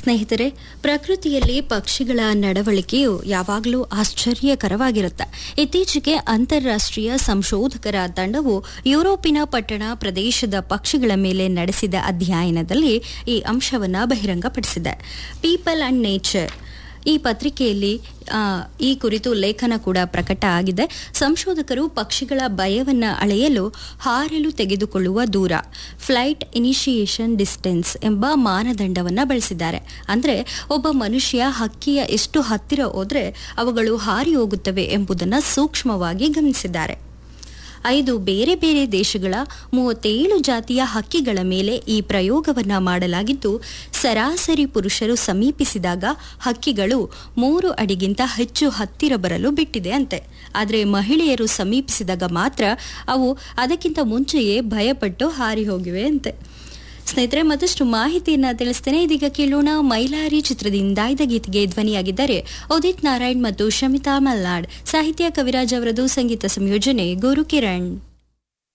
ಸ್ನೇಹಿತರೆ ಪ್ರಕೃತಿಯಲ್ಲಿ ಪಕ್ಷಿಗಳ ನಡವಳಿಕೆಯು ಯಾವಾಗಲೂ ಆಶ್ಚರ್ಯಕರವಾಗಿರುತ್ತೆ ಇತ್ತೀಚೆಗೆ ಅಂತಾರಾಷ್ಟ್ರೀಯ ಸಂಶೋಧಕರ ತಂಡವು ಯುರೋಪಿನ ಪಟ್ಟಣ ಪ್ರದೇಶದ ಪಕ್ಷಿಗಳ ಮೇಲೆ ನಡೆಸಿದ ಅಧ್ಯಯನದಲ್ಲಿ ಈ ಅಂಶವನ್ನು ಬಹಿರಂಗಪಡಿಸಿದೆ ಪೀಪಲ್ ಅಂಡ್ ನೇಚರ್ ಈ ಪತ್ರಿಕೆಯಲ್ಲಿ ಆ, ಈ ಕುರಿತು ಲೇಖನ ಕೂಡ ಪ್ರಕಟ ಆಗಿದೆ ಸಂಶೋಧಕರು ಪಕ್ಷಿಗಳ ಭಯವನ್ನು ಅಳೆಯಲು ಹಾರಲು ತೆಗೆದುಕೊಳ್ಳುವ ದೂರ ಫ್ಲೈಟ್ ಇನಿಷಿಯೇಷನ್ ಡಿಸ್ಟೆನ್ಸ್ ಎಂಬ ಮಾನದಂಡವನ್ನು ಬಳಸಿದ್ದಾರೆ ಅಂದರೆ ಒಬ್ಬ ಮನುಷ್ಯ ಹಕ್ಕಿಯ ಎಷ್ಟು ಹತ್ತಿರ ಹೋದ್ರೆ ಅವುಗಳು ಹಾರಿ ಹೋಗುತ್ತವೆ ಎಂಬುದನ್ನು ಸೂಕ್ಷ್ಮವಾಗಿ ಗಮನಿಸಿದ್ದಾರೆ ಐದು ಬೇರೆ ಬೇರೆ ದೇಶಗಳ ಮೂವತ್ತೇಳು ಜಾತಿಯ ಹಕ್ಕಿಗಳ ಮೇಲೆ ಈ ಪ್ರಯೋಗವನ್ನ ಮಾಡಲಾಗಿದ್ದು ಸರಾಸರಿ ಪುರುಷರು ಸಮೀಪಿಸಿದಾಗ ಹಕ್ಕಿಗಳು ಮೂರು ಅಡಿಗಿಂತ ಹೆಚ್ಚು ಹತ್ತಿರ ಬರಲು ಬಿಟ್ಟಿದೆ ಅಂತೆ ಆದರೆ ಮಹಿಳೆಯರು ಸಮೀಪಿಸಿದಾಗ ಮಾತ್ರ ಅವು ಅದಕ್ಕಿಂತ ಮುಂಚೆಯೇ ಭಯಪಟ್ಟು ಹಾರಿ ಹೋಗಿವೆ ಅಂತೆ ಸ್ನೇಹಿತರೆ ಮತ್ತಷ್ಟು ಮಾಹಿತಿಯನ್ನ ತಿಳಿಸ್ತೇನೆ ಇದೀಗ ಕೇಳೋಣ ಮೈಲಾರಿ ಚಿತ್ರದಿಂದ ಆಯ್ದ ಗೀತೆಗೆ ಧ್ವನಿಯಾಗಿದ್ದಾರೆ ಉದಿತ್ ನಾರಾಯಣ್ ಮತ್ತು ಶಮಿತಾ ಮಲ್ನಾಡ್ ಸಾಹಿತ್ಯ ಕವಿರಾಜ್ ಅವರದು ಸಂಗೀತ ಸಂಯೋಜನೆ ಗುರು ಕಿರಣ್